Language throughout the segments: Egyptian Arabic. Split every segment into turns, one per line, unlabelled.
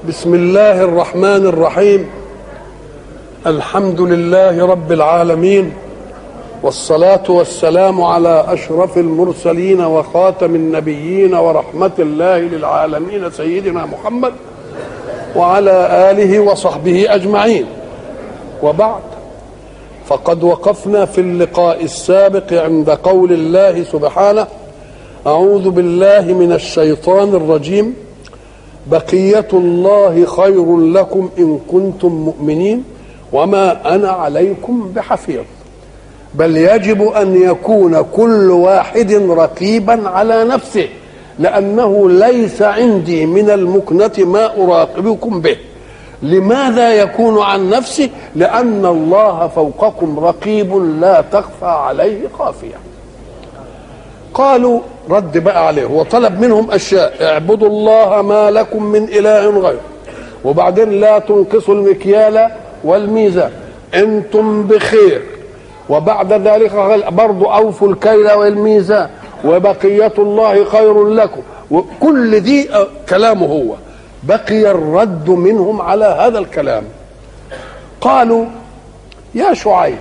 بسم الله الرحمن الرحيم الحمد لله رب العالمين والصلاة والسلام على أشرف المرسلين وخاتم النبيين ورحمة الله للعالمين سيدنا محمد وعلى آله وصحبه أجمعين وبعد فقد وقفنا في اللقاء السابق عند قول الله سبحانه أعوذ بالله من الشيطان الرجيم بقية الله خير لكم إن كنتم مؤمنين وما أنا عليكم بحفيظ بل يجب أن يكون كل واحد رقيبا على نفسه لأنه ليس عندي من المكنة ما أراقبكم به لماذا يكون عن نفسه لأن الله فوقكم رقيب لا تخفى عليه خافية قالوا رد بقى عليه وطلب منهم أشياء اعبدوا الله ما لكم من إله غيره وبعدين لا تنقصوا المكيال والميزان انتم بخير وبعد ذلك برضو اوفوا الكيل والميزان وبقية الله خير لكم وكل دي كلامه هو بقي الرد منهم على هذا الكلام قالوا يا شعيب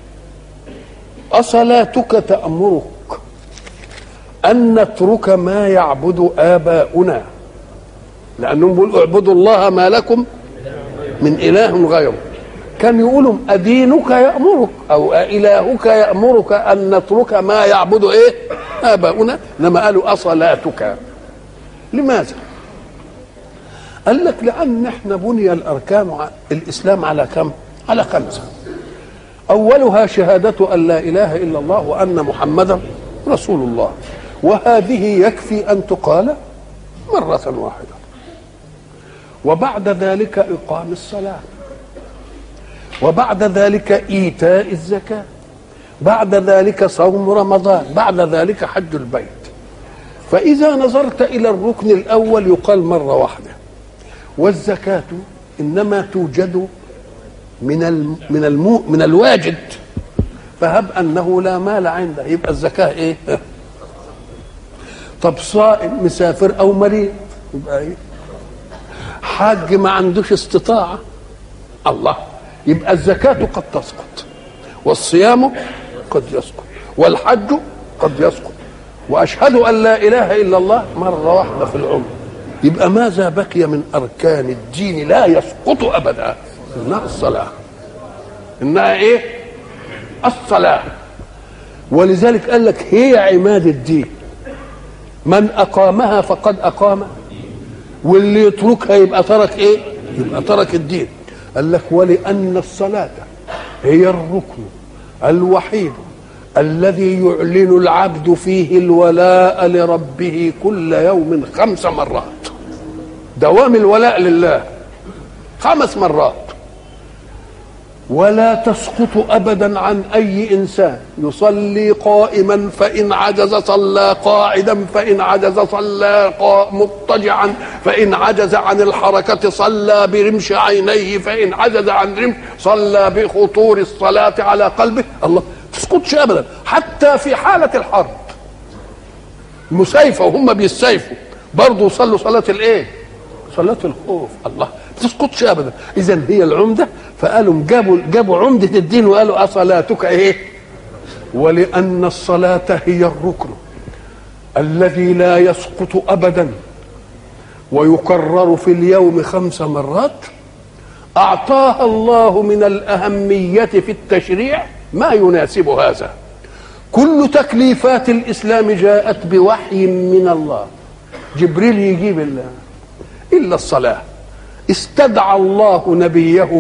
أصلاتك تأمرك أن نترك ما يعبد آباؤنا لأنهم بيقولوا اعبدوا الله ما لكم من إله غيره كان يقولوا أدينك يأمرك أو إلهك يأمرك أن نترك ما يعبد إيه آباؤنا إنما قالوا أصلاتك لماذا قال لك لأن احنا بني الأركان الإسلام على كم على خمسة أولها شهادة أن لا إله إلا الله وأن محمدا رسول الله وهذه يكفي أن تقال مرة واحدة وبعد ذلك إقام الصلاة وبعد ذلك ايتاء الزكاه بعد ذلك صوم رمضان بعد ذلك حج البيت فاذا نظرت الى الركن الاول يقال مره واحده والزكاه انما توجد من الم من المو من الواجد فهب انه لا مال عنده يبقى الزكاه ايه طب صائم مسافر او مريض يبقى ايه حاج ما عندوش استطاعه الله يبقى الزكاة قد تسقط والصيام قد يسقط والحج قد يسقط وأشهد أن لا إله إلا الله مرة واحدة في العمر يبقى ماذا بقي من أركان الدين لا يسقط أبدا إنها الصلاة إنها إيه الصلاة ولذلك قال لك هي عماد الدين من أقامها فقد أقام واللي يتركها يبقى ترك إيه يبقى ترك الدين قال لك ولأن الصلاة هي الركن الوحيد الذي يعلن العبد فيه الولاء لربه كل يوم خمس مرات دوام الولاء لله خمس مرات ولا تسقط ابدا عن اي انسان يصلي قائما فان عجز صلى قاعدا فان عجز صلى مضطجعا فان عجز عن الحركه صلى برمش عينيه فان عجز عن رمش صلى بخطور الصلاه على قلبه الله تسقطش ابدا حتى في حاله الحرب مسيفه وهم بيسيفوا برضه صلوا صلاه الايه صلاه الخوف الله تسقطش ابدا اذا هي العمده فقالوا جابوا جابوا عمده الدين وقالوا اصلاتك ايه ولان الصلاه هي الركن الذي لا يسقط ابدا ويكرر في اليوم خمس مرات اعطاها الله من الاهميه في التشريع ما يناسب هذا كل تكليفات الاسلام جاءت بوحي من الله جبريل يجيب الله الا الصلاه استدعى الله نبيه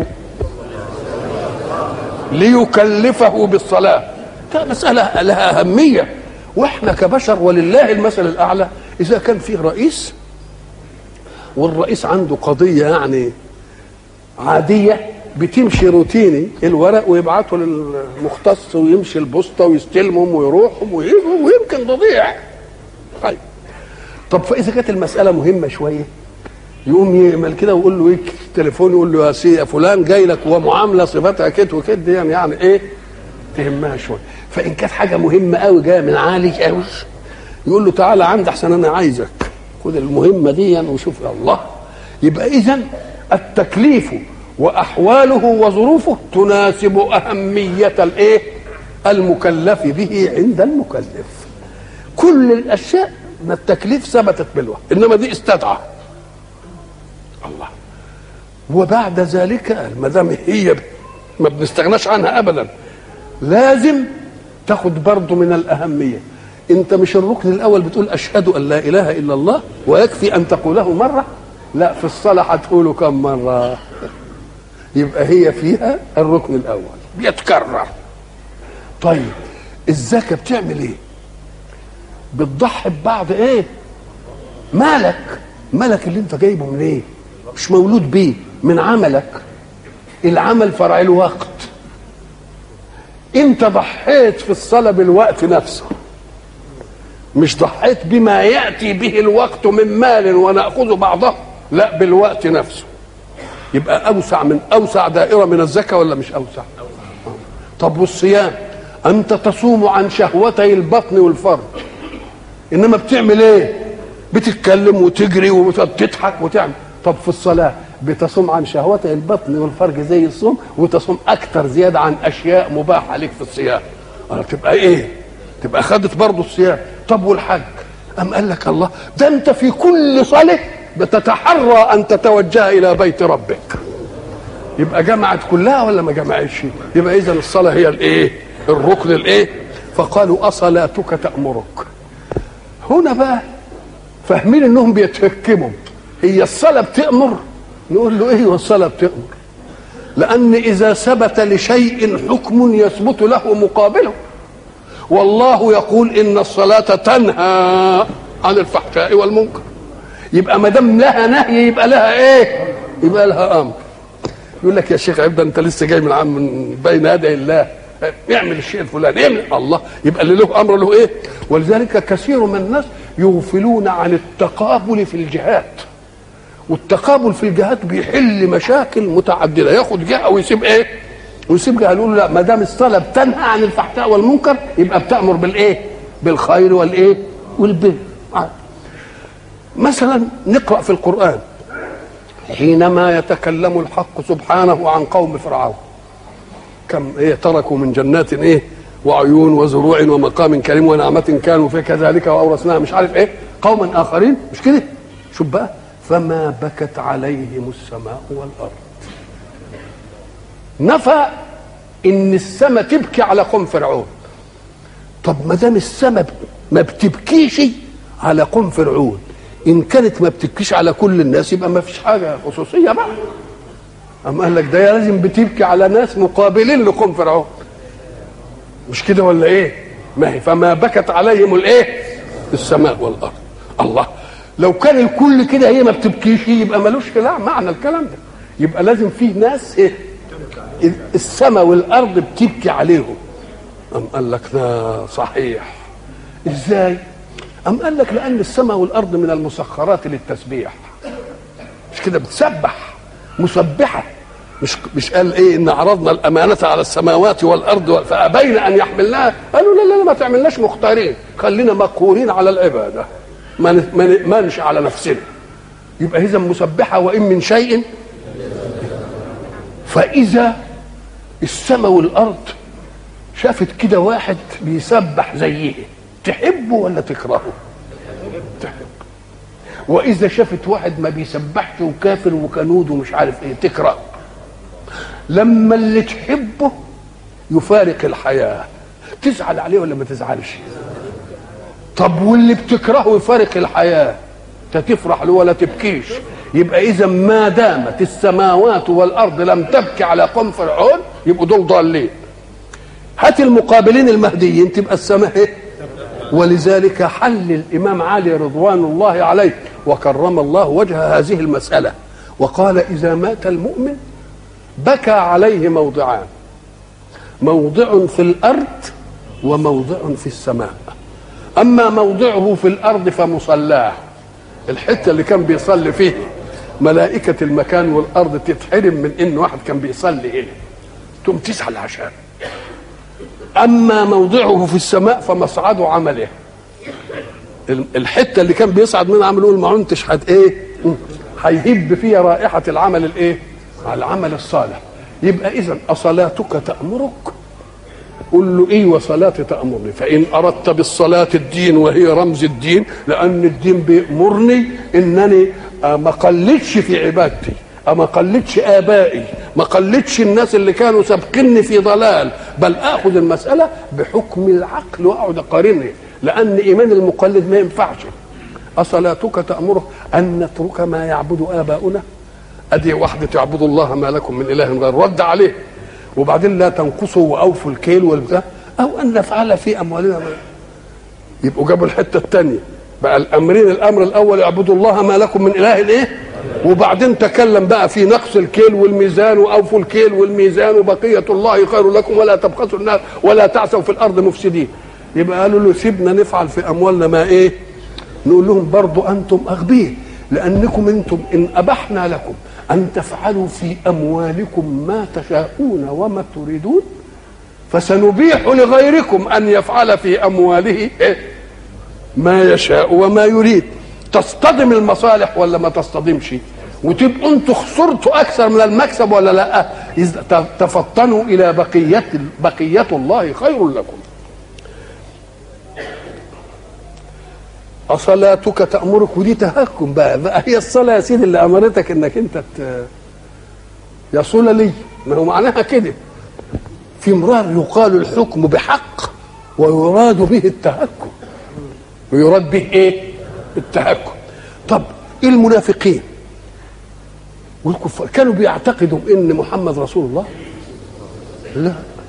ليكلفه بالصلاة مسألة لها أهمية وإحنا كبشر ولله المثل الأعلى إذا كان فيه رئيس والرئيس عنده قضية يعني عادية بتمشي روتيني الورق ويبعته للمختص ويمشي البوسطة ويستلمهم ويروحهم ويجوا ويمكن تضيع طيب طب فإذا كانت المسألة مهمة شوية يقوم يعمل كده ويقول له ايه التليفون يقول له يا سي فلان جاي لك ومعامله صفتها كده وكده يعني يعني ايه تهمها شويه فان كانت حاجه مهمه قوي جايه من عالي قوي يقول له تعالى عندي احسن انا عايزك خد المهمه دي وشوف الله يبقى اذا التكليف واحواله وظروفه تناسب اهميه الايه المكلف به عند المكلف كل الاشياء من التكليف ثبتت بالوحي انما دي استدعى الله وبعد ذلك ما دام هي ما بنستغناش عنها ابدا لازم تاخد برضه من الاهميه انت مش الركن الاول بتقول اشهد ان لا اله الا الله ويكفي ان تقوله مره لا في الصلاه هتقوله كم مره يبقى هي فيها الركن الاول بيتكرر طيب الزكاه بتعمل ايه بتضحي ببعض ايه مالك مالك اللي انت جايبه من ايه مش مولود بيه من عملك العمل فرع الوقت انت ضحيت في الصلاه بالوقت نفسه مش ضحيت بما ياتي به الوقت من مال وناخذ بعضه لا بالوقت نفسه يبقى اوسع من اوسع دائره من الزكاه ولا مش اوسع طب والصيام انت تصوم عن شهوتي البطن والفرج انما بتعمل ايه بتتكلم وتجري وتضحك وتعمل طب في الصلاه بتصوم عن شهوتي البطن والفرج زي الصوم وتصوم اكتر زياده عن اشياء مباحه لك في الصيام أه تبقى ايه تبقى خدت برضه الصيام طب والحج أم قال لك الله ده أنت في كل صلاة بتتحرى أن تتوجه إلى بيت ربك يبقى جمعت كلها ولا ما جمعتش يبقى إذا الصلاة هي الإيه الركن الإيه فقالوا أصلاتك تأمرك هنا بقى فاهمين انهم بيتهكموا هي الصلاه بتامر نقول له ايه والصلاه بتامر لان اذا ثبت لشيء حكم يثبت له مقابله والله يقول ان الصلاه تنهى عن الفحشاء والمنكر يبقى ما دام لها نهي يبقى لها ايه يبقى لها امر يقول لك يا شيخ عبد انت لسه جاي من عم من بين يدي الله اعمل الشيء الفلاني اعمل الله يبقى اللي له امر له ايه ولذلك كثير من الناس يغفلون عن التقابل في الجهات والتقابل في الجهات بيحل مشاكل متعدده ياخد جهه ويسيب ايه ويسيب جهه يقول لا ما دام الصلاه بتنهى عن الفحشاء والمنكر يبقى بتامر بالايه بالخير والايه والبر مثلا نقرا في القران حينما يتكلم الحق سبحانه عن قوم فرعون كم ايه تركوا من جنات ايه وعيون وزروع ومقام كريم ونعمة كانوا فيه كذلك وأورثناها مش عارف ايه قوما آخرين مش كده شوف بقى فما بكت عليهم السماء والأرض نفى إن السماء تبكي على قوم فرعون طب ما دام السماء ما بتبكيش على قوم فرعون إن كانت ما بتبكيش على كل الناس يبقى ما فيش حاجة خصوصية بقى أما قال لك ده لازم بتبكي على ناس مقابلين لقوم فرعون مش كده ولا ايه ما هي فما بكت عليهم الايه السماء والارض الله لو كان الكل كده هي ما بتبكيش يبقى ملوش لا معنى الكلام ده يبقى لازم فيه ناس ايه السماء والارض بتبكي عليهم أم قال لك ده صحيح ازاي أم قال لك لأن السماء والأرض من المسخرات للتسبيح مش كده بتسبح مسبحة مش مش قال ايه ان عرضنا الامانه على السماوات والارض فابين ان يحملناها قالوا لا لا ما تعملناش مختارين خلينا مقهورين على العباده ما ما نمنش على نفسنا يبقى اذا مسبحه وان من شيء فاذا السماء والارض شافت كده واحد بيسبح زيه تحبه ولا تكرهه تحب واذا شافت واحد ما بيسبحش وكافر وكنود ومش عارف ايه تكرهه لما اللي تحبه يفارق الحياة تزعل عليه ولا ما تزعلش طب واللي بتكرهه يفارق الحياة تفرح له ولا تبكيش يبقى إذا ما دامت السماوات والأرض لم تبكي على قوم فرعون يبقوا دول ضالين هات المقابلين المهديين تبقى السماء ايه ولذلك حل الإمام علي رضوان الله عليه وكرم الله وجه هذه المسألة وقال إذا مات المؤمن بكى عليه موضعان موضع في الارض وموضع في السماء اما موضعه في الارض فمصلاه الحته اللي كان بيصلي فيه ملائكه المكان والارض تتحرم من ان واحد كان بيصلي هنا تقوم تزعل عشان اما موضعه في السماء فمصعد عمله الحته اللي كان بيصعد منها عمله ما عنتش حد ايه هيهب فيها رائحه العمل الايه العمل الصالح يبقى اذا اصلاتك تامرك قل له ايه وصلاتي تامرني فان اردت بالصلاه الدين وهي رمز الدين لان الدين بيامرني انني ما قلدش في عبادتي ما قلدش ابائي ما قلدش الناس اللي كانوا سابقني في ضلال بل اخذ المساله بحكم العقل واقعد اقارنه لان ايمان المقلد ما ينفعش اصلاتك تامره ان نترك ما يعبد اباؤنا ادي واحده تعبد الله ما لكم من اله غير رد عليه وبعدين لا تنقصوا واوفوا الكيل والبتاع او ان نفعل في اموالنا ما يبقوا جابوا الحته الثانيه بقى الامرين الامر الاول اعبدوا الله ما لكم من اله ايه وبعدين تكلم بقى في نقص الكيل والميزان واوفوا الكيل والميزان وبقيه الله خير لكم ولا تبخسوا الناس ولا تعثوا في الارض مفسدين يبقى قالوا له سيبنا نفعل في اموالنا ما ايه نقول لهم برضو انتم اغبياء لانكم انتم ان ابحنا لكم ان تفعلوا في اموالكم ما تشاءون وما تريدون فسنبيح لغيركم ان يفعل في امواله إيه؟ ما يشاء وما يريد تصطدم المصالح ولا ما تصطدمش وتبقوا انتوا خسرتوا اكثر من المكسب ولا لا تفطنوا الى بقيه بقيه الله خير لكم أصلاتك تأمرك ودي تهكم بقى, بقى هي الصلاة يا سيدي اللي أمرتك إنك أنت ت... يا صلة لي ما هو معناها كده في مرار يقال الحكم بحق ويراد به التهكم ويراد به ايه التهكم طب المنافقين والكفار كانوا بيعتقدوا ان محمد رسول الله لا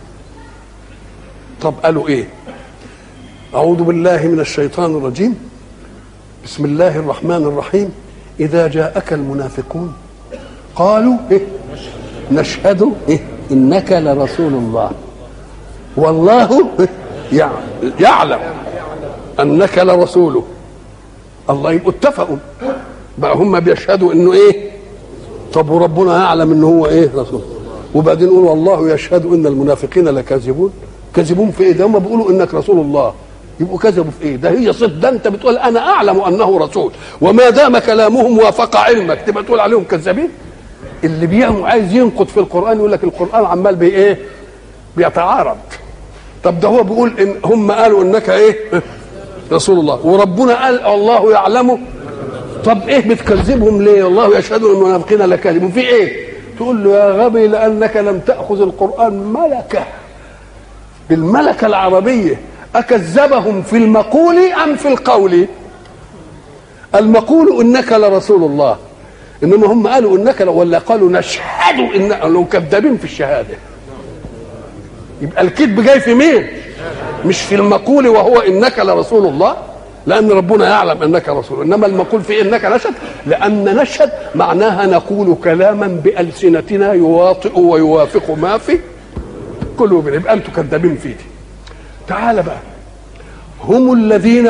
طب قالوا ايه اعوذ بالله من الشيطان الرجيم بسم الله الرحمن الرحيم اذا جاءك المنافقون قالوا إيه؟ نشهد إيه؟ انك لرسول الله والله إيه؟ يعلم انك لرسوله الله يبقوا اتفقوا بقى هم بيشهدوا انه ايه طب وربنا يعلم انه هو ايه رسول وبعدين يقول والله يشهد ان المنافقين لكاذبون كاذبون في ايه ده هم بيقولوا انك رسول الله يبقوا كذبوا في ايه ده هي صدق ده انت بتقول انا اعلم انه رسول وما دام كلامهم وافق علمك تبقى تقول عليهم كذابين اللي بيعمل عايز ينقد في القران يقول لك القران عمال بي ايه بيتعارض طب ده هو بيقول ان هم قالوا انك ايه رسول الله وربنا قال الله يعلمه طب ايه بتكذبهم ليه الله يشهد ان المنافقين لكاذبون في ايه تقول له يا غبي لانك لم تاخذ القران ملكه بالملكه العربيه اكذبهم في المقول ام في القول المقول انك لرسول الله انما هم قالوا انك ولا قالوا نشهد ان لو كذابين في الشهاده يبقى الكذب جاي في مين مش في المقول وهو انك لرسول الله لان ربنا يعلم انك رسول انما المقول في انك نشهد لان نشهد معناها نقول كلاما بالسنتنا يواطئ ويوافق ما في قلوبنا يبقى انتم كذابين فيه تعال بقى هم الذين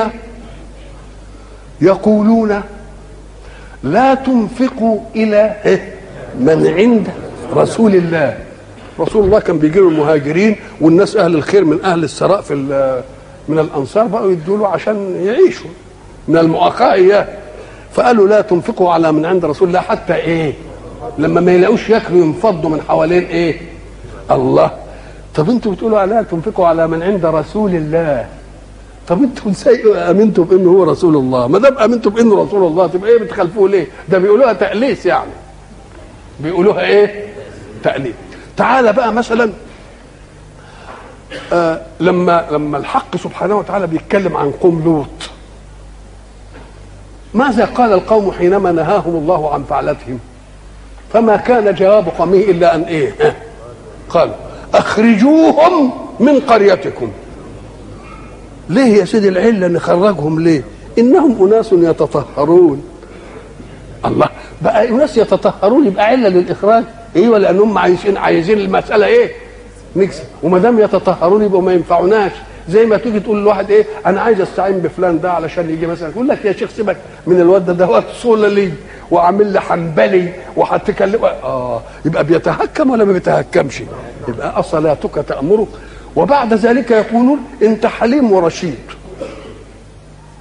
يقولون لا تنفقوا الى من عند رسول الله رسول الله كان بيجي له المهاجرين والناس اهل الخير من اهل الثراء في من الانصار بقوا يدوا له عشان يعيشوا من المؤاخاه اياه فقالوا لا تنفقوا على من عند رسول الله حتى ايه لما ما يلاقوش ياكلوا ينفضوا من حوالين ايه الله طب انتوا بتقولوا لا تنفقوا على من عند رسول الله طب انتوا ازاي امنتوا بانه هو رسول الله ما دام امنتوا بانه رسول الله تبقى ايه بتخالفوه ليه ده بيقولوها تأليس يعني بيقولوها ايه تأليس تعالى بقى مثلا آه لما لما الحق سبحانه وتعالى بيتكلم عن قوم لوط ماذا قال القوم حينما نهاهم الله عن فعلتهم فما كان جواب قومه الا ان ايه آه قالوا اخرجوهم من قريتكم ليه يا سيدي العله نخرجهم ليه انهم اناس يتطهرون الله بقى اناس يتطهرون يبقى عله للاخراج ايوه لانهم عايزين عايزين المساله ايه نكسب وما دام يتطهرون يبقوا ما ينفعوناش زي ما تيجي تقول لواحد ايه انا عايز استعين بفلان ده علشان يجي مثلا يقول لك يا شيخ سيبك من الواد ده ده واد صولي وعامل لي حنبلي وهتكلم اه يبقى بيتهكم ولا ما بيتهكمش يبقى اصلاتك تامرك وبعد ذلك يقولون انت حليم ورشيد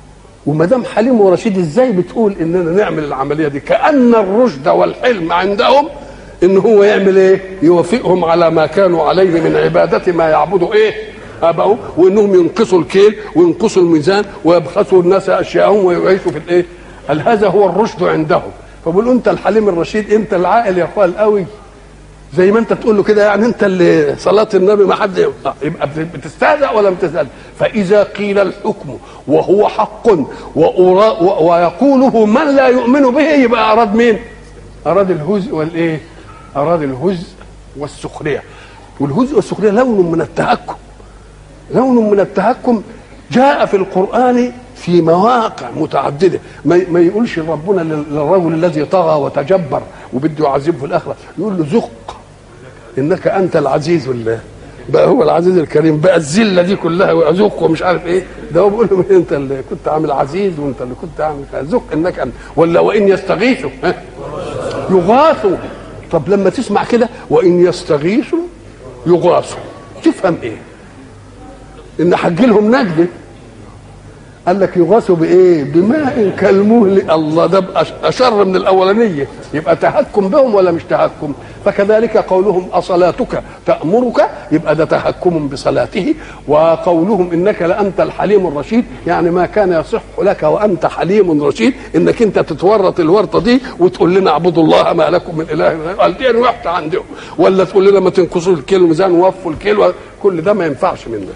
وما دام حليم ورشيد ازاي بتقول اننا نعمل العمليه دي كان الرشد والحلم عندهم ان هو يعمل ايه يوافقهم على ما كانوا عليه من عباده ما يعبدوا ايه ابائهم وانهم ينقصوا الكيل وينقصوا الميزان ويبخسوا الناس اشياءهم ويعيشوا في الايه قال هذا هو الرشد عندهم فبقول انت الحليم الرشيد انت العاقل يا اخويا القوي زي ما انت تقول له كده يعني انت اللي صلاه النبي ما حد يبقى بتستهزأ ولا بتستهزأ فاذا قيل الحكم وهو حق وأرا ويقوله من لا يؤمن به يبقى اراد مين؟ اراد الهزء والايه؟ اراد الهزء والسخريه والهزء والسخريه لون من التهكم لون من التهكم جاء في القران في مواقع متعدده ما, ما يقولش ربنا للرجل الذي طغى وتجبر وبده يعذبه في الاخره يقول له ذق انك انت العزيز الله بقى هو العزيز الكريم بقى الذله دي كلها وذوق ومش عارف ايه ده هو بيقول له انت اللي كنت عامل عزيز وانت اللي كنت عامل ذوق انك انت ولا وان يستغيثوا يغاثوا طب لما تسمع كده وان يستغيثوا يغاثوا تفهم ايه؟ ان حج لهم نجده قال لك يغاثوا بايه؟ بماء كالمهل الله ده اشر من الاولانيه يبقى تهكم بهم ولا مش تهكم؟ فكذلك قولهم اصلاتك تامرك يبقى ده تهكم بصلاته وقولهم انك لانت الحليم الرشيد يعني ما كان يصح لك وانت حليم رشيد انك انت تتورط الورطه دي وتقول لنا اعبدوا الله ما لكم من اله غيره قال دي وحده عندهم ولا تقول لنا ما تنقصوا الكيل الميزان ووفوا الكيل كل ده ما ينفعش منك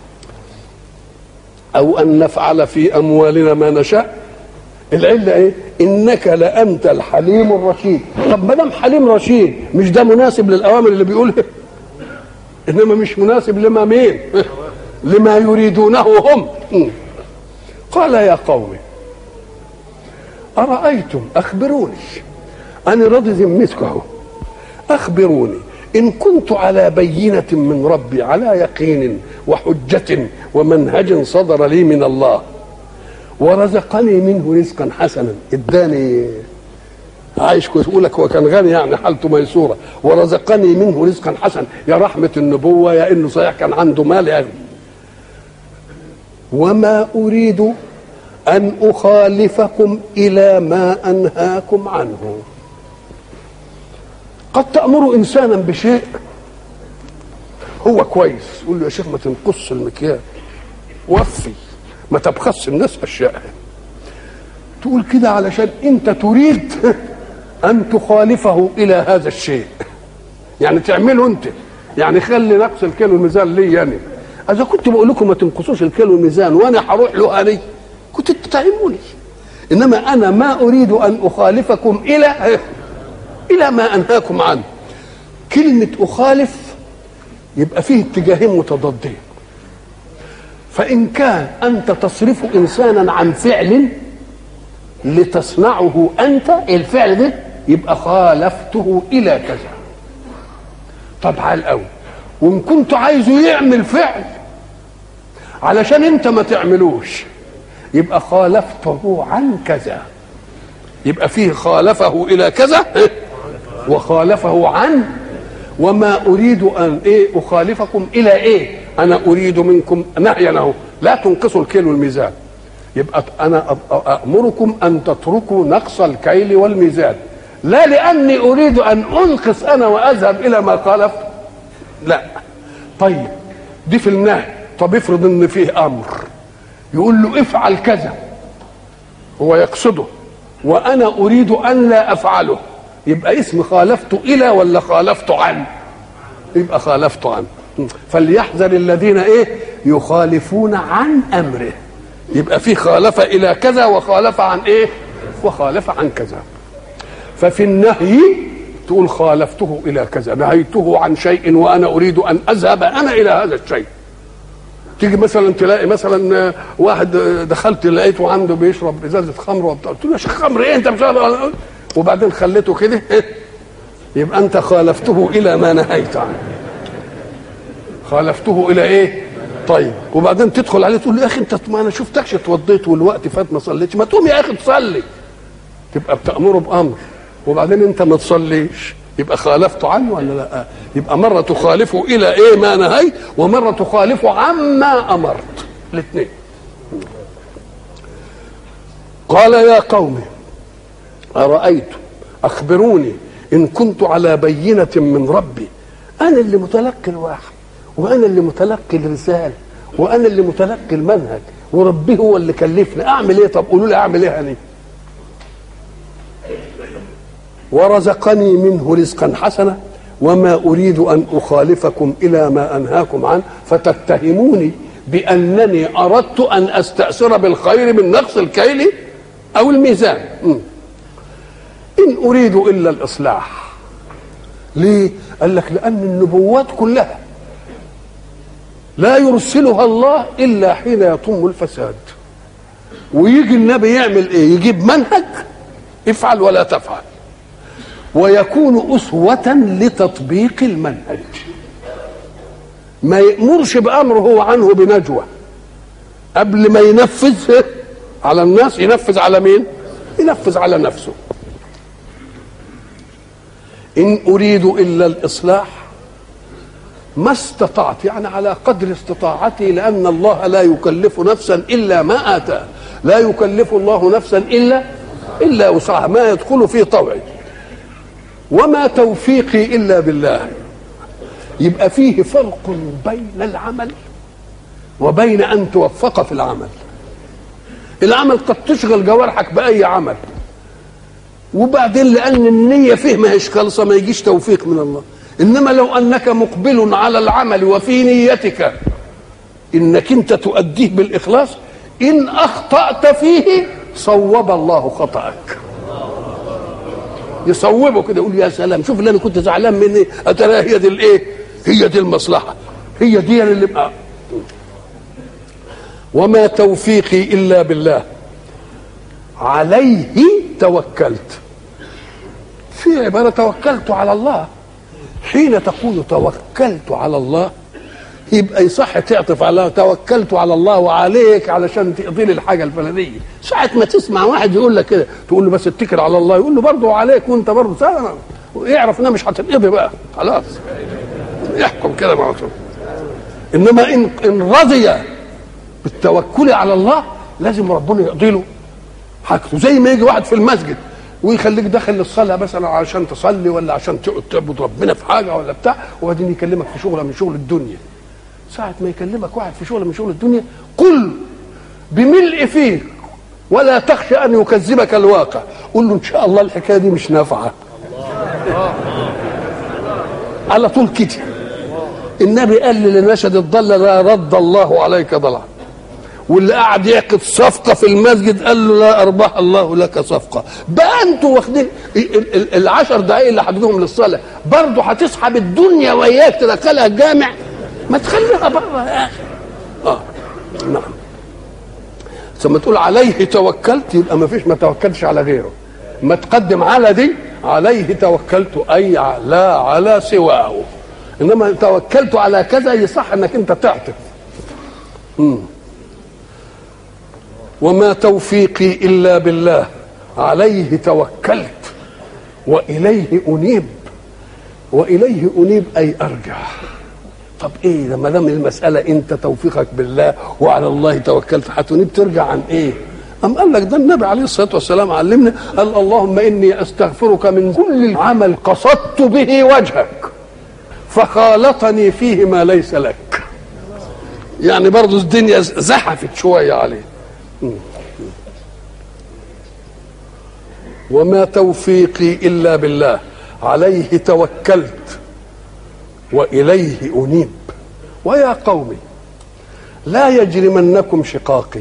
او ان نفعل في اموالنا ما نشاء العله ايه انك لانت الحليم الرشيد طب ما دام حليم رشيد مش ده مناسب للاوامر اللي بيقولها انما مش مناسب لما مين لما يريدونه هم قال يا قوم ارايتم اخبروني انا راضي ذمتكم اخبروني إن كنت على بينة من ربي على يقين وحجة ومنهج صدر لي من الله ورزقني منه رزقا حسنا اداني عايش كويس يقول لك هو كان غني يعني حالته ميسوره ورزقني منه رزقا حسنا يا رحمه النبوه يا انه صحيح كان عنده مال يعني وما اريد ان اخالفكم الى ما انهاكم عنه قد تأمر إنسانا بشيء هو كويس يقول له يا شيخ ما تنقص المكيال وفي ما تبخس الناس أشياء تقول كده علشان أنت تريد أن تخالفه إلى هذا الشيء يعني تعمله أنت يعني خلي نقص الكيلو الميزان لي يعني إذا كنت بقول لكم ما تنقصوش الكيلو الميزان وأنا هروح له أنا كنت تتعبوني إنما أنا ما أريد أن أخالفكم إلى الى ما انهاكم عنه كلمه اخالف يبقى فيه اتجاهين متضادين فان كان انت تصرف انسانا عن فعل لتصنعه انت الفعل ده يبقى خالفته الى كذا طب على الاول وان كنت عايزه يعمل فعل علشان انت ما تعملوش يبقى خالفته عن كذا يبقى فيه خالفه الى كذا وخالفه عن وما اريد ان ايه اخالفكم الى ايه انا اريد منكم نهيا اهو لا تنقصوا الكيل والميزان يبقى انا امركم ان تتركوا نقص الكيل والميزان لا لاني اريد ان انقص انا واذهب الى ما خالف لا طيب دي في النهي طب افرض ان فيه امر يقول له افعل كذا هو يقصده وانا اريد ان لا افعله يبقى اسم خالفت الى ولا خالفت عن يبقى خالفت عن فليحذر الذين ايه يخالفون عن امره يبقى في خالف الى كذا وخالف عن ايه وخالف عن كذا ففي النهي تقول خالفته الى كذا نهيته عن شيء وانا اريد ان اذهب انا الى هذا الشيء تيجي مثلا تلاقي مثلا واحد دخلت لقيته عنده بيشرب ازازه خمر وبتاع قلت له يا شيخ خمر ايه انت مش وبعدين خليته كده يبقى انت خالفته الى ما نهيت عنه خالفته الى ايه طيب وبعدين تدخل عليه تقول له يا اخي انت ما انا شفتكش اتوضيت والوقت فات ما صليتش ما تقوم يا اخي تصلي تبقى بتامره بامر وبعدين انت ما تصليش يبقى خالفته عنه ولا لا يبقى مره تخالفه الى ايه ما نهيت ومره تخالفه عما امرت الاثنين قال يا قوم أرأيتم أخبروني إن كنت على بينة من ربي أنا اللي متلقي الوحي وأنا اللي متلقي الرسالة وأنا اللي متلقي المنهج وربي هو اللي كلفني أعمل إيه طب قولوا لي أعمل إيه أنا ورزقني منه رزقا حسنا وما أريد أن أخالفكم إلى ما أنهاكم عنه فتتهموني بأنني أردت أن أستأثر بالخير من نقص الكيل أو الميزان م. إن أريد إلا الإصلاح ليه؟ قال لك لأن النبوات كلها لا يرسلها الله إلا حين يطم الفساد ويجي النبي يعمل إيه؟ يجيب منهج افعل ولا تفعل ويكون أسوة لتطبيق المنهج ما يأمرش بأمر هو عنه بنجوى قبل ما ينفذ على الناس ينفذ على مين ينفذ على نفسه إن أريد إلا الإصلاح ما استطعت يعني على قدر استطاعتي لأن الله لا يكلف نفسا إلا ما آتاه لا يكلف الله نفسا إلا إلا وسعها ما يدخل في طوعي وما توفيقي إلا بالله يبقى فيه فرق بين العمل وبين أن توفق في العمل العمل قد تشغل جوارحك بأي عمل وبعدين لأن النية فيه ما هيش خالصة ما يجيش توفيق من الله إنما لو أنك مقبل على العمل وفي نيتك إنك أنت تؤديه بالإخلاص إن أخطأت فيه صوب الله خطأك يصوبه كده يقول يا سلام شوف اللي انا كنت زعلان مني اترى هي دي الايه هي دي المصلحه هي دي اللي بقى وما توفيقي الا بالله عليه توكلت في عباره توكلت على الله حين تقول توكلت على الله يبقى يصح تعطف على توكلت على الله وعليك علشان تقضي لي الحاجه الفلانيه ساعه ما تسمع واحد يقول لك كده تقول له بس اتكل على الله يقول له برضه عليك وانت برضه سلام يعرف انها مش هتنقضي بقى خلاص يحكم كده مع رسول انما ان ان رضي بالتوكل على الله لازم ربنا يقضي له حاجته زي ما يجي واحد في المسجد ويخليك داخل للصلاه مثلا عشان تصلي ولا عشان تعبد ربنا في حاجه ولا بتاع وبعدين يكلمك في شغله من شغل الدنيا ساعة ما يكلمك واحد في شغل من شغل الدنيا قل بملء فيك ولا تخشى أن يكذبك الواقع قل له إن شاء الله الحكاية دي مش نافعة على طول كده النبي قال لي لنشد الضل لا رد الله عليك ضلع واللي قاعد يعقد صفقة في المسجد قال له لا أربح الله لك صفقة بقى أنتوا واخدين العشر دقايق اللي حددهم للصلاة برضه هتسحب الدنيا وإياك تدخلها الجامع ما تخليها بره يا اخي اه نعم ثم تقول عليه توكلت يبقى ما فيش ما توكلتش على غيره ما تقدم على دي عليه توكلت اي لا على سواه انما توكلت على كذا يصح انك انت تعطف مم. وما توفيقي الا بالله عليه توكلت واليه انيب واليه انيب اي ارجع طب ايه لما دام المساله انت توفيقك بالله وعلى الله توكلت هتنيب ترجع عن ايه؟ أم قال لك ده النبي عليه الصلاة والسلام علمنا قال اللهم إني أستغفرك من كل عمل قصدت به وجهك فخالطني فيه ما ليس لك يعني برضو الدنيا زحفت شوية عليه وما توفيقي إلا بالله عليه توكلت واليه انيب ويا قوم لا يجرمنكم شقاقي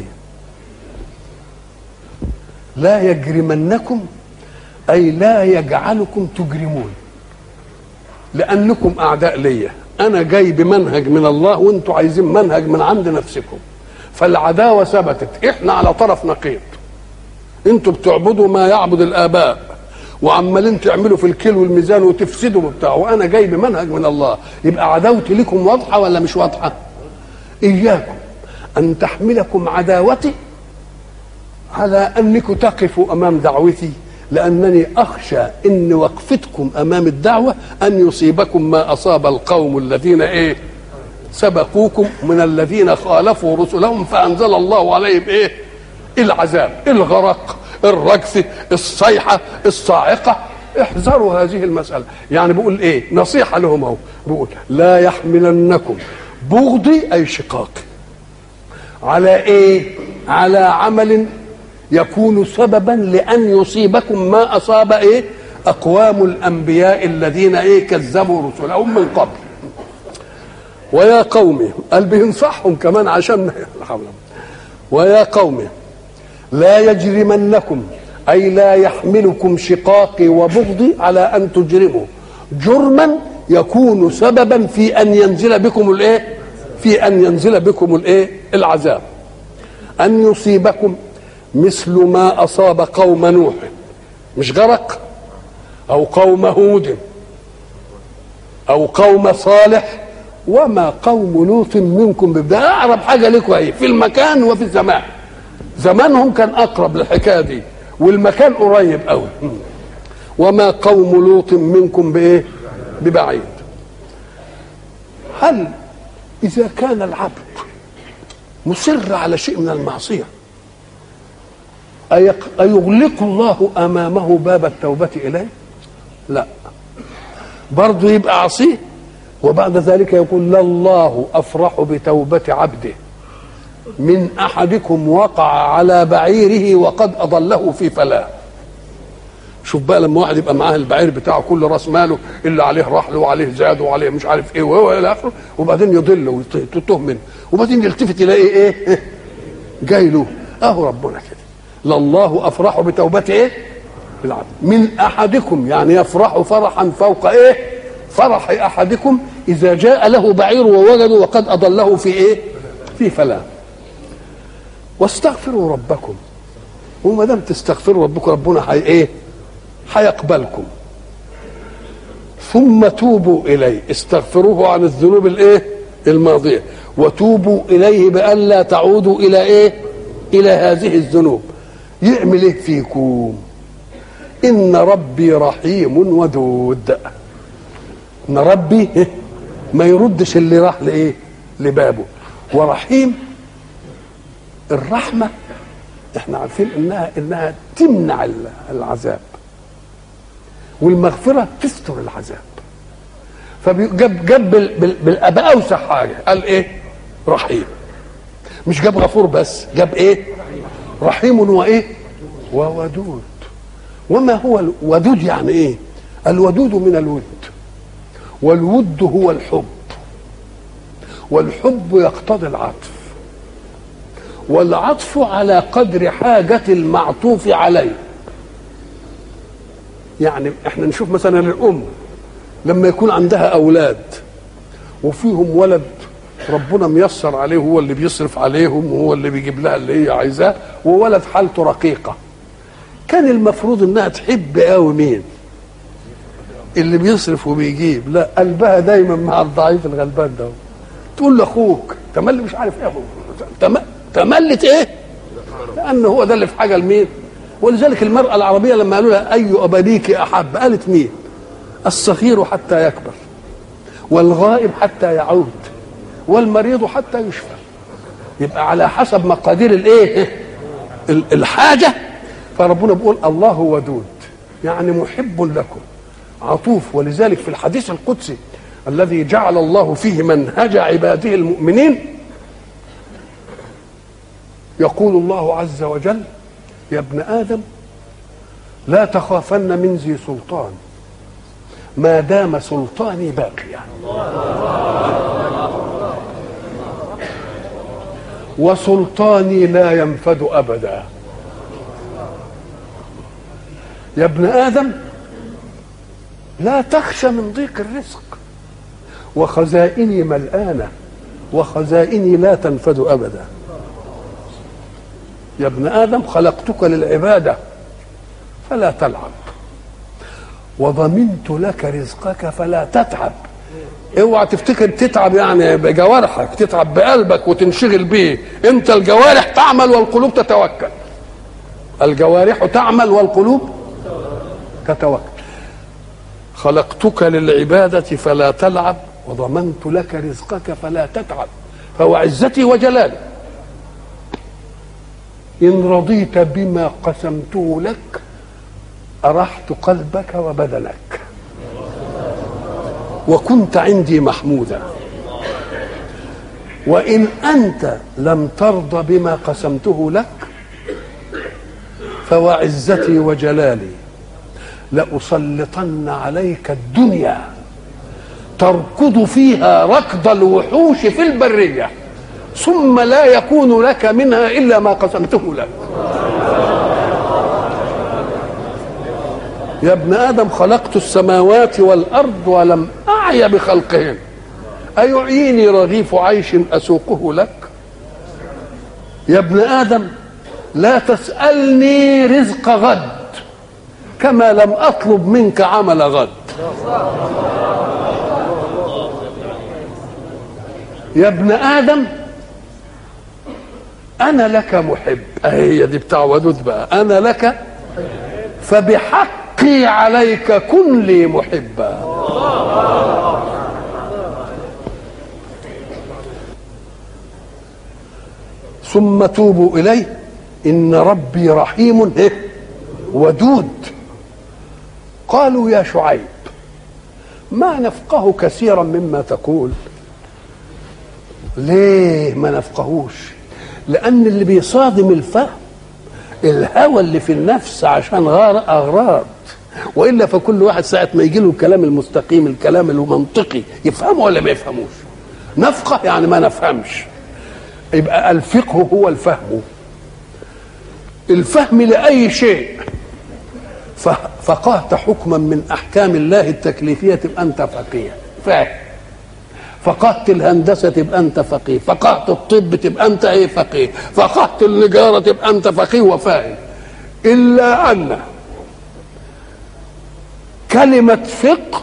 لا يجرمنكم اي لا يجعلكم تجرمون لانكم اعداء ليا انا جاي بمنهج من الله وانتم عايزين منهج من عند نفسكم فالعداوه ثبتت احنا على طرف نقيض انتم بتعبدوا ما يعبد الاباء وعمالين تعملوا في الكيل والميزان وتفسدوا وبتاع وانا جاي بمنهج من الله يبقى عداوتي لكم واضحه ولا مش واضحه؟ اياكم ان تحملكم عداوتي على انكم تقفوا امام دعوتي لانني اخشى ان وقفتكم امام الدعوه ان يصيبكم ما اصاب القوم الذين ايه؟ سبقوكم من الذين خالفوا رسلهم فانزل الله عليهم ايه؟ العذاب الغرق الرجف الصيحة الصاعقة احذروا هذه المسألة يعني بيقول ايه نصيحة لهم اهو بيقول لا يحملنكم بغضي اي شقاقي على ايه على عمل يكون سببا لان يصيبكم ما اصاب ايه اقوام الانبياء الذين ايه كذبوا رسلهم من قبل ويا قوم قال بينصحهم كمان عشان ويا قوم لا يجرمنكم اي لا يحملكم شقاقي وبغضي على ان تجرموا جرما يكون سببا في ان ينزل بكم الايه في ان ينزل بكم الايه العذاب ان يصيبكم مثل ما اصاب قوم نوح مش غرق او قوم هود او قوم صالح وما قوم لوط منكم ببدا اقرب حاجه لكم اهي في المكان وفي الزمان زمانهم كان اقرب للحكايه دي والمكان قريب قوي وما قوم لوط منكم بايه ببعيد هل اذا كان العبد مصر على شيء من المعصيه أيغلق الله أمامه باب التوبة إليه لا برضه يبقى عصيه وبعد ذلك يقول لله أفرح بتوبة عبده من أحدكم وقع على بعيره وقد أضله في فلاة شوف بقى لما واحد يبقى معاه البعير بتاعه كل راس ماله اللي عليه رحل وعليه زاد وعليه مش عارف ايه وهو الى اخره وبعدين يضل ويتوه منه وبعدين يلتفت يلاقي ايه جاي له اهو ربنا كده لله افرح بتوبة ايه العبد من احدكم يعني يفرح فرحا فوق ايه فرح احدكم اذا جاء له بعير ووجده وقد اضله في ايه في فلاة واستغفروا ربكم وما دام تستغفروا ربكم ربنا حي ايه هيقبلكم ثم توبوا اليه استغفروه عن الذنوب الايه الماضيه وتوبوا اليه بان لا تعودوا الى ايه الى هذه الذنوب يعمل ايه فيكم ان ربي رحيم ودود ان ربي ما يردش اللي راح لايه لبابه ورحيم الرحمه احنا عارفين انها انها تمنع العذاب والمغفره تستر العذاب فجاب جاب بالاباء اوسع حاجه قال ايه رحيم مش جاب غفور بس جاب ايه رحيم وايه وودود وما هو الودود يعني ايه الودود من الود والود هو الحب والحب يقتضي العطف والعطف على قدر حاجة المعطوف عليه يعني احنا نشوف مثلا الام لما يكون عندها اولاد وفيهم ولد ربنا ميسر عليه هو اللي بيصرف عليهم وهو اللي بيجيب لها اللي هي عايزاه وولد حالته رقيقه كان المفروض انها تحب قوي مين اللي بيصرف وبيجيب لا قلبها دايما مع الضعيف الغلبان ده تقول لاخوك تملي مش عارف ايه تم... تملت ايه لان هو ده اللي في حاجه لمين ولذلك المرأة العربية لما قالوا لها أي أبنيك أحب قالت مين الصغير حتى يكبر والغائب حتى يعود والمريض حتى يشفى يبقى على حسب مقادير الايه الحاجة فربنا بيقول الله ودود يعني محب لكم عطوف ولذلك في الحديث القدسي الذي جعل الله فيه منهج عباده المؤمنين يقول الله عز وجل يا ابن ادم لا تخافن من ذي سلطان ما دام سلطاني باقيا وسلطاني لا ينفد ابدا يا ابن ادم لا تخشى من ضيق الرزق وخزائني ملآنة وخزائني لا تنفد أبدا يا ابن آدم خلقتك للعبادة فلا تلعب وضمنت لك رزقك فلا تتعب اوعى تفتكر تتعب يعني بجوارحك تتعب بقلبك وتنشغل به انت الجوارح تعمل والقلوب تتوكل الجوارح تعمل والقلوب تتوكل خلقتك للعبادة فلا تلعب وضمنت لك رزقك فلا تتعب فهو عزتي وجلالي إن رضيت بما قسمته لك أرحت قلبك وبدنك وكنت عندي محمودا وإن أنت لم ترض بما قسمته لك فوعزتي وجلالي لأسلطن عليك الدنيا تركض فيها ركض الوحوش في البرية ثم لا يكون لك منها إلا ما قسمته لك يا ابن آدم خلقت السماوات والأرض ولم أعي بخلقهن أيعيني رغيف عيش أسوقه لك يا ابن آدم لا تسألني رزق غد كما لم أطلب منك عمل غد يا ابن آدم أنا لك محب هي دي بتاع ودود بقى أنا لك فبحقي عليك كن لي محبا ثم توبوا إليه إن ربي رحيم ودود قالوا يا شعيب ما نفقه كثيرا مما تقول ليه ما نفقهوش لأن اللي بيصادم الفهم الهوى اللي في النفس عشان غار أغراض وإلا فكل واحد ساعة ما يجي له الكلام المستقيم الكلام المنطقي يفهمه ولا ما يفهموش نفقه يعني ما نفهمش يبقى الفقه هو الفهم الفهم لأي شيء فقهت حكما من أحكام الله التكليفية تبقى أنت فقيه فاهم فقهت الهندسة تبقى أنت فقيه فقهت الطب تبقى أنت إيه فقيه فقهت النجارة تبقى أنت فقيه وفاهم إلا أن كلمة فقه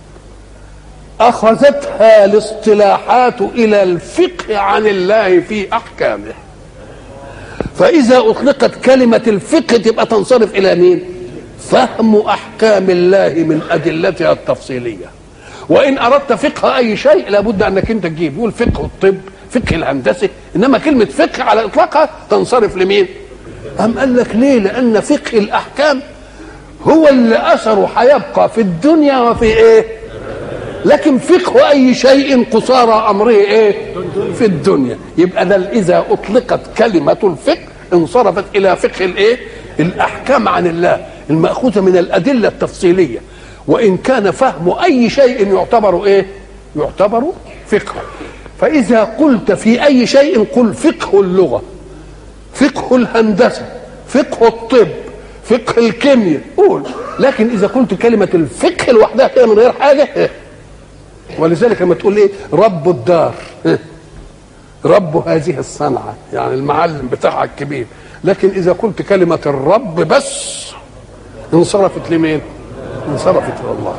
أخذتها الاصطلاحات إلى الفقه عن الله في أحكامه فإذا أطلقت كلمة الفقه تبقى تنصرف إلى مين؟ فهم أحكام الله من أدلتها التفصيلية وإن أردت فقه أي شيء لابد أنك أنت تجيب يقول فقه الطب فقه الهندسة إنما كلمة فقه على إطلاقها تنصرف لمين؟ أم قال لك ليه؟ لأن فقه الأحكام هو اللي أثره هيبقى في الدنيا وفي إيه؟ لكن فقه اي شيء قصارى امره ايه في الدنيا يبقى ده اذا اطلقت كلمه الفقه انصرفت الى فقه الايه الاحكام عن الله الماخوذه من الادله التفصيليه وان كان فهم اي شيء يعتبر ايه يعتبر فقه فاذا قلت في اي شيء قل فقه اللغه فقه الهندسه فقه الطب فقه الكيمياء قول لكن اذا قلت كلمه الفقه لوحدها كده من غير حاجه إيه؟ ولذلك لما تقول ايه رب الدار رب هذه الصنعة يعني المعلم بتاعها الكبير لكن إذا قلت كلمة الرب بس انصرفت لمين انصرفت لله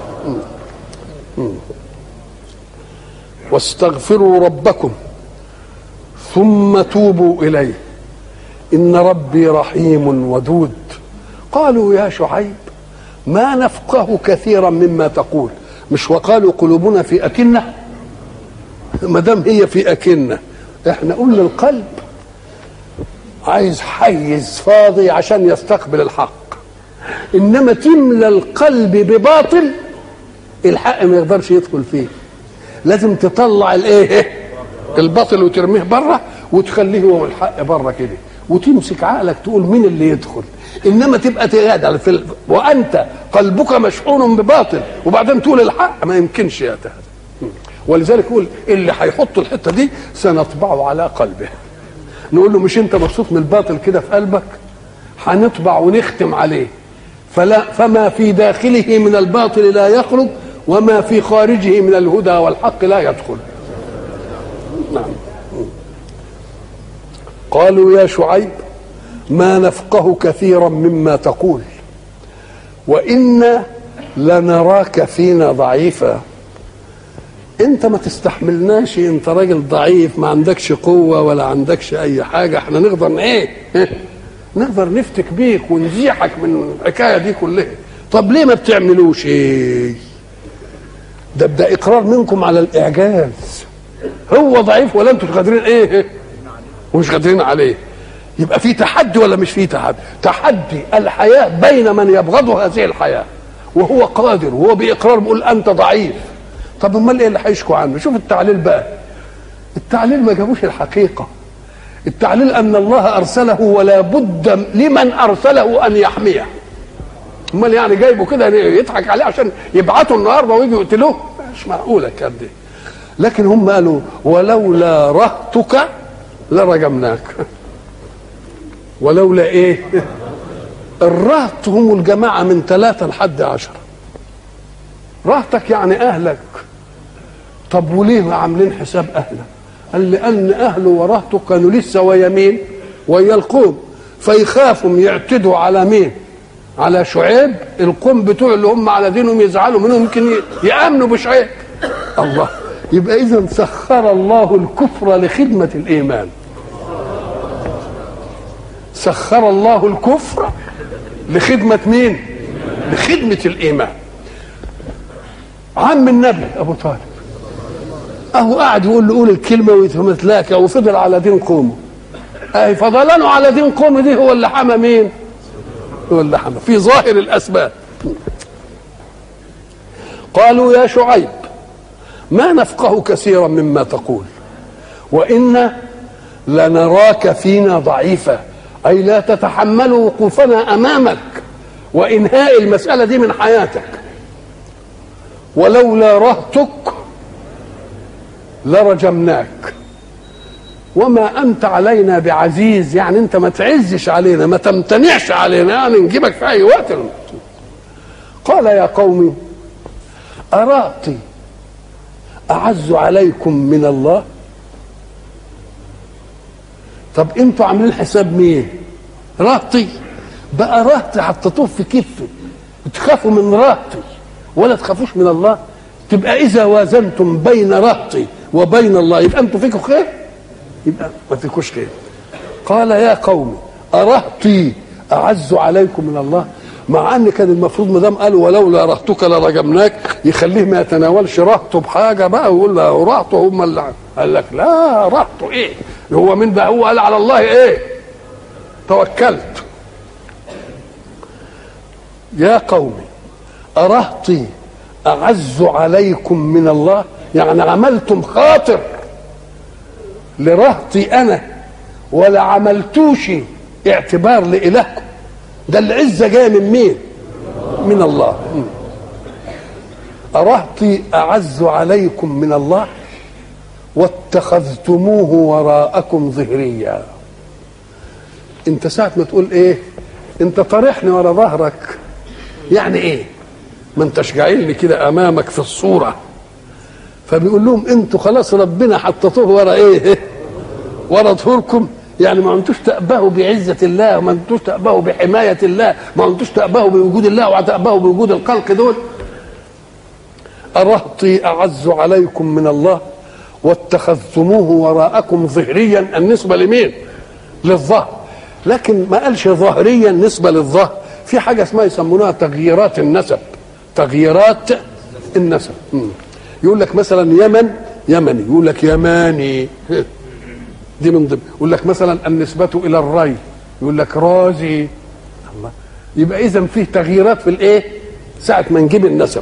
واستغفروا ربكم ثم توبوا إليه إن ربي رحيم ودود قالوا يا شعيب ما نفقه كثيرا مما تقول مش وقالوا قلوبنا في أكنة ما دام هي في أكنة احنا قلنا القلب عايز حيز فاضي عشان يستقبل الحق انما تملى القلب بباطل الحق ما يقدرش يدخل فيه لازم تطلع الايه الباطل وترميه بره وتخليه هو الحق بره كده وتمسك عقلك تقول مين اللي يدخل انما تبقى تغادر في ال... وانت قلبك مشحون بباطل وبعدين تقول الحق ما يمكنش يا تهدى ولذلك يقول اللي هيحط الحته دي سنطبعه على قلبه نقول له مش انت مبسوط من الباطل كده في قلبك هنطبع ونختم عليه فلا فما في داخله من الباطل لا يخرج وما في خارجه من الهدى والحق لا يدخل نعم قالوا يا شعيب ما نفقه كثيرا مما تقول وإنا لنراك فينا ضعيفا انت ما تستحملناش انت راجل ضعيف ما عندكش قوة ولا عندكش اي حاجة احنا نقدر ايه نقدر نفتك بيك ونزيحك من الحكاية دي كلها طب ليه ما بتعملوش ايه ده ده اقرار منكم على الاعجاز هو ضعيف ولا انتوا قادرين ايه ومش قادرين عليه يبقى في تحدي ولا مش في تحدي تحدي الحياة بين من يبغض هذه الحياة وهو قادر وهو بإقرار بيقول أنت ضعيف طب امال ايه اللي هيشكوا عنه شوف التعليل بقى التعليل ما جابوش الحقيقة التعليل أن الله أرسله ولا بد لمن أرسله أن يحميه امال يعني جايبه كده يضحك عليه عشان يبعتوا النهارده ويجوا يقتلوه مش معقوله الكلام دي لكن هم قالوا ولولا رهتك لرجمناك ولولا ايه الرهط هم الجماعة من ثلاثة لحد عشرة رهتك يعني أهلك طب وليه عاملين حساب أهلك قال لأن أهله ورهته كانوا لسه ويا مين ويا القوم فيخافوا يعتدوا على مين على شعيب القوم بتوع اللي هم على دينهم يزعلوا منهم يمكن يأمنوا بشعيب الله يبقى إذا سخر الله الكفر لخدمة الإيمان سخر الله الكفر لخدمة مين لخدمة الإيمان عم النبي أبو طالب أهو قاعد يقول له قول الكلمة ويتمثلاك وفضل على دين قومه أي فضلانه على دين قومه دي هو اللي حمى مين هو اللي حمى في ظاهر الأسباب قالوا يا شعيب ما نفقه كثيرا مما تقول وإنا لنراك فينا ضعيفا أي لا تتحمل وقوفنا أمامك وإنهاء المسألة دي من حياتك ولولا رهتك لرجمناك وما أنت علينا بعزيز يعني أنت ما تعزش علينا ما تمتنعش علينا يعني نجيبك في أي وقت قال يا قوم أراتي أعز عليكم من الله طب انتوا عاملين حساب مين رهطي بقى رهطي حطيتوه في كفه تخافوا من رهطي ولا تخافوش من الله تبقى اذا وازنتم بين رهطي وبين الله يبقى انتوا فيكم خير يبقى ما فيكوش خير قال يا قوم ارهطي اعز عليكم من الله مع ان كان المفروض ما دام قالوا ولولا رهتك لرجمناك يخليه ما يتناولش رهطه بحاجه بقى ويقول له رهطه هم اللي قال لك لا رهطه ايه هو من بقى هو قال على الله ايه توكلت يا قوم أرهطي أعز عليكم من الله يعني عملتم خاطر لرهطي أنا ولا عملتوش اعتبار لإلهكم ده العزة جاية من مين من الله أرهطي أعز عليكم من الله واتخذتموه وراءكم ظهريا انت ساعة ما تقول ايه انت طارحني ورا ظهرك يعني ايه ما انتش جاعلني كده امامك في الصورة فبيقول لهم انتوا خلاص ربنا حطيتوه ورا ايه ورا ظهوركم يعني ما انتوش تأبهوا بعزة الله ما انتوش تأبهوا بحماية الله ما انتوش تأبهوا بوجود الله وتأبهوا بوجود الخلق دول أرهطي أعز عليكم من الله واتخذتموه وراءكم ظهريا النسبة لمين للظهر لكن ما قالش ظهريا نسبة للظهر في حاجة اسمها يسمونها تغييرات النسب تغييرات النسب يقول لك مثلا يمن يمني يقول لك يماني دي من ضمن يقول لك مثلا النسبة إلى الري يقول لك رازي الله يبقى إذا فيه تغييرات في الإيه ساعة ما نجيب النسب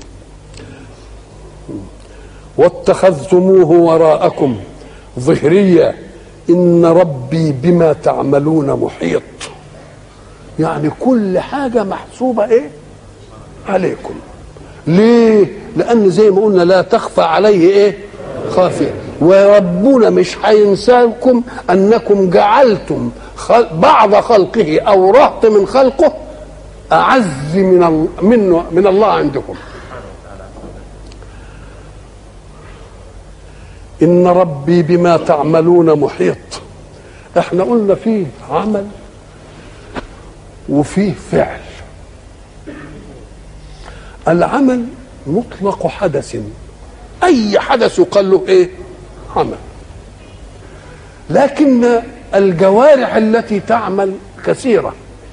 واتخذتموه وراءكم ظهريا ان ربي بما تعملون محيط يعني كل حاجه محسوبه ايه عليكم ليه لان زي ما قلنا لا تخفى عليه ايه خافيه وربنا مش هينساكم انكم جعلتم بعض خلقه او رهط من خلقه اعز من منه من الله عندكم ان ربي بما تعملون محيط احنا قلنا فيه عمل وفيه فعل العمل مطلق حدث اي حدث يقال له ايه عمل لكن الجوارح التي تعمل كثيره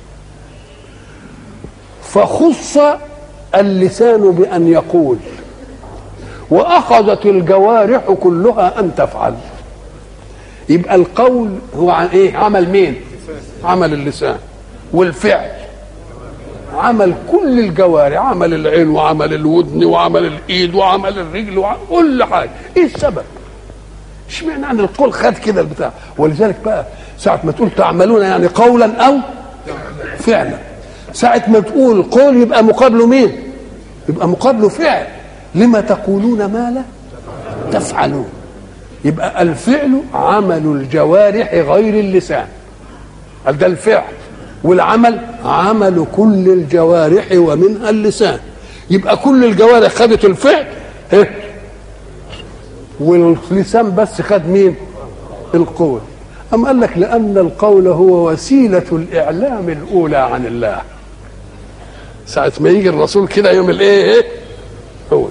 فخص اللسان بان يقول واخذت الجوارح كلها ان تفعل يبقى القول هو عن ايه عمل مين عمل اللسان والفعل عمل كل الجوارح عمل العين وعمل الودن وعمل الايد وعمل الرجل وعمل كل حاجه ايه السبب اشمعنى ان القول خد كده البتاع ولذلك بقى ساعه ما تقول تعملون يعني قولا او فعلا ساعه ما تقول قول يبقى مقابله مين يبقى مقابله فعل لما تقولون ما لا تفعلون يبقى الفعل عمل الجوارح غير اللسان ده الفعل والعمل عمل كل الجوارح ومنها اللسان يبقى كل الجوارح خدت الفعل إيه؟ واللسان بس خد مين القول أم قال لك لأن القول هو وسيلة الإعلام الأولى عن الله ساعة ما يجي الرسول كده يوم الإيه إيه؟ هو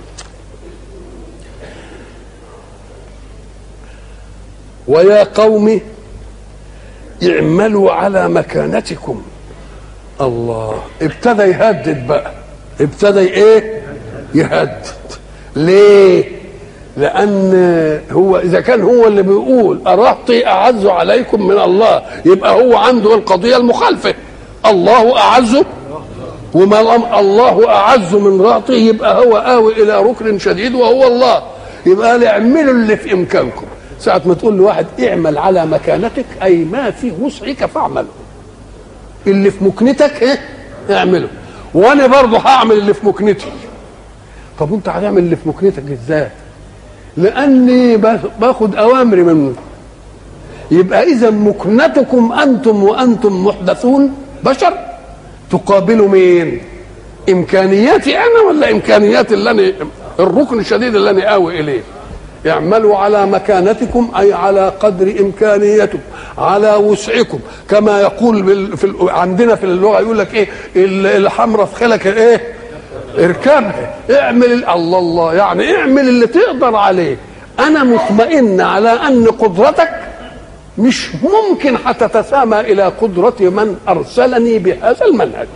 ويا قوم اعملوا على مكانتكم الله ابتدى يهدد بقى ابتدى ايه يهدد ليه لان هو اذا كان هو اللي بيقول ارهطي اعز عليكم من الله يبقى هو عنده القضيه المخالفه الله اعز وما الله اعز من رهطه يبقى هو آوي الى ركن شديد وهو الله يبقى اعملوا اللي في امكانكم ساعة ما تقول لواحد اعمل على مكانتك أي ما في وسعك فاعمله اللي في مكنتك ايه اعمله وانا برضه هعمل اللي في مكنتي طب انت هتعمل اللي في مكنتك ازاي لاني باخد اوامري منه يبقى اذا مكنتكم انتم وانتم محدثون بشر تقابلوا مين امكانياتي انا ولا امكانيات اللي انا الركن الشديد اللي انا اوي اليه اعملوا على مكانتكم اي على قدر امكانيتكم على وسعكم كما يقول في عندنا في اللغه يقول لك ايه الحمراء في خلك ايه اركبها اعمل الله الله يعني اعمل اللي تقدر عليه انا مطمئن على ان قدرتك مش ممكن هتتسامى الى قدره من ارسلني بهذا المنهج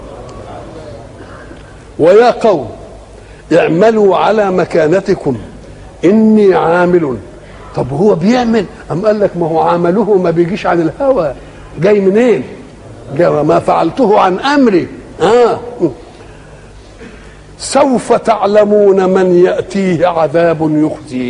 ويا قوم اعملوا على مكانتكم اني عامل طب هو بيعمل ام قال لك ما هو عمله ما بيجيش عن الهوى جاي منين جاي ما فعلته عن امري اه سوف تعلمون من ياتيه عذاب يخزيه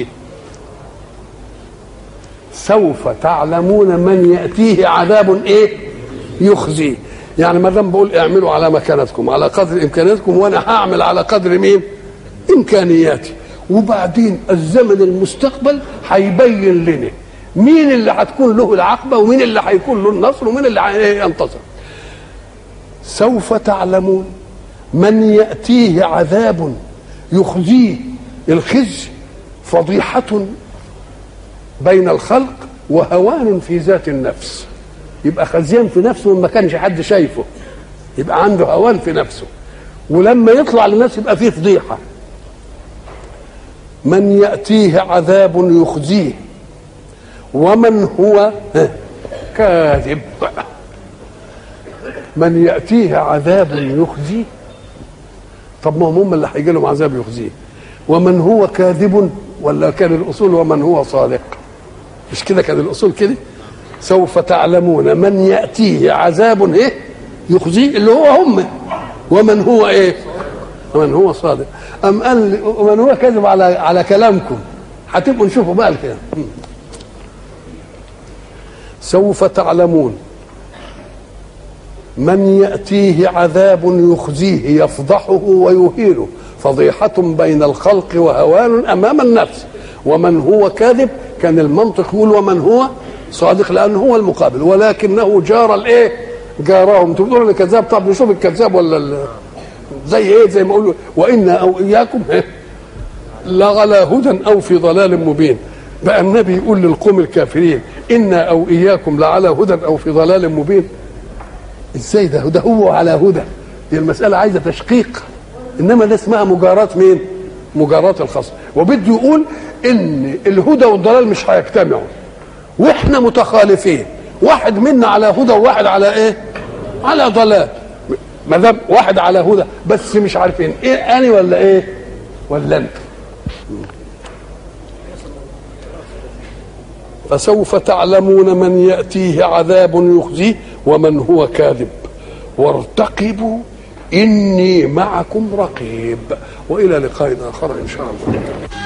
سوف تعلمون من ياتيه عذاب ايه يخزيه يعني ما دام بقول اعملوا على مكانتكم على قدر امكانياتكم وانا هعمل على قدر مين امكانياتي وبعدين الزمن المستقبل هيبين لنا مين اللي هتكون له العقبة ومين اللي هيكون له النصر ومين اللي هينتصر سوف تعلمون من يأتيه عذاب يخزيه الخزي فضيحة بين الخلق وهوان في ذات النفس يبقى خزيان في نفسه ما كانش حد شايفه يبقى عنده هوان في نفسه ولما يطلع للناس يبقى فيه فضيحه من يأتيه عذاب يخزيه ومن هو كاذب من يأتيه عذاب يخزيه طب ما هم اللي هيجي لهم عذاب يخزيه ومن هو كاذب ولا كان الأصول ومن هو صادق مش كده كان الأصول كده سوف تعلمون من يأتيه عذاب ايه يخزيه اللي هو هم ومن هو ايه ومن هو صادق أم قال ومن هو كذب على على كلامكم هتبقوا نشوفوا بقى الكلام سوف تعلمون من يأتيه عذاب يخزيه يفضحه ويهينه فضيحة بين الخلق وهوان أمام النفس ومن هو كاذب كان المنطق يقول ومن هو صادق لأنه هو المقابل ولكنه جار الإيه جارهم تقولون الكذاب طب نشوف الكذاب ولا زي ايه زي ما اقول وانا او اياكم لعلى هدى او في ضلال مبين بقى النبي يقول للقوم الكافرين انا او اياكم لعلى هدى او في ضلال مبين ازاي ده ده هو على هدى دي المساله عايزه تشقيق انما ده اسمها مجاراه مين مجاراه الخصم وبده يقول ان الهدى والضلال مش هيجتمعوا واحنا متخالفين واحد منا على هدى وواحد على ايه على ضلال ما دام واحد على هدى بس مش عارفين ايه انا ولا ايه ولا انت فسوف تعلمون من ياتيه عذاب يخزيه ومن هو كاذب وارتقبوا اني معكم رقيب والى لقاء اخر ان شاء الله